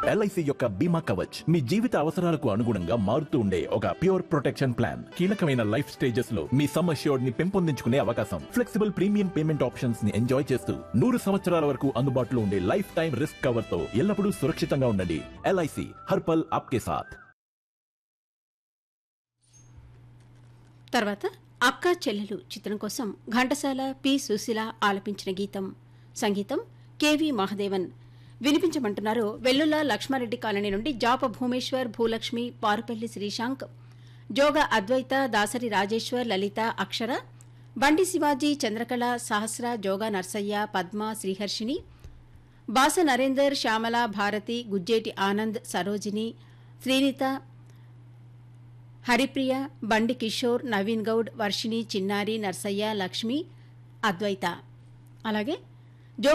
LIC యొక్క బీమా కవచ్ మీ జీవిత అవసరాలకు అనుగుణంగా మారుతూ ఉండే ఒక ప్యూర్ ప్రొటెక్షన్ ప్లాన్ కీలకమైన లైఫ్ స్టేజెస్ లో మీ సమ్ అష్యూర్డ్ ని పెంపొందించుకునే అవకాశం ఫ్లెక్సిబుల్ ప్రీమియం పేమెంట్ ఆప్షన్స్ ని ఎంజాయ్ చేస్తూ నూరు సంవత్సరాల వరకు అందుబాటులో ఉండే లైఫ్ టైం రిస్క్ కవర్ తో ఎల్లప్పుడూ సురక్షితంగా ఉండండి ఎల్ఐసి హర్పల్ ఆప్కే సాథ్ తర్వాత అక్క చెల్లెలు చిత్రం కోసం ఘంటసాల పి సుశీల ఆలపించిన గీతం సంగీతం కెవి మహదేవన్ వినిపించమంటున్నారు వెల్లుల లక్ష్మారెడ్డి కాలనీ నుండి జాప భూమేశ్వర్ భూలక్ష్మి పారుపల్లి శ్రీశాంక్ జోగ అద్వైత దాసరి రాజేశ్వర్ లలిత అక్షర బండి శివాజీ చంద్రకళ సహస్ర జోగా నర్సయ్య పద్మ శ్రీహర్షిని బాస నరేందర్ శ్యామల భారతి గుజ్జేటి ఆనంద్ సరోజిని శ్రీనిత హరిప్రియ బండి కిషోర్ నవీన్ గౌడ్ వర్షిణి చిన్నారి నర్సయ్య లక్ష్మి అద్వైత అలాగే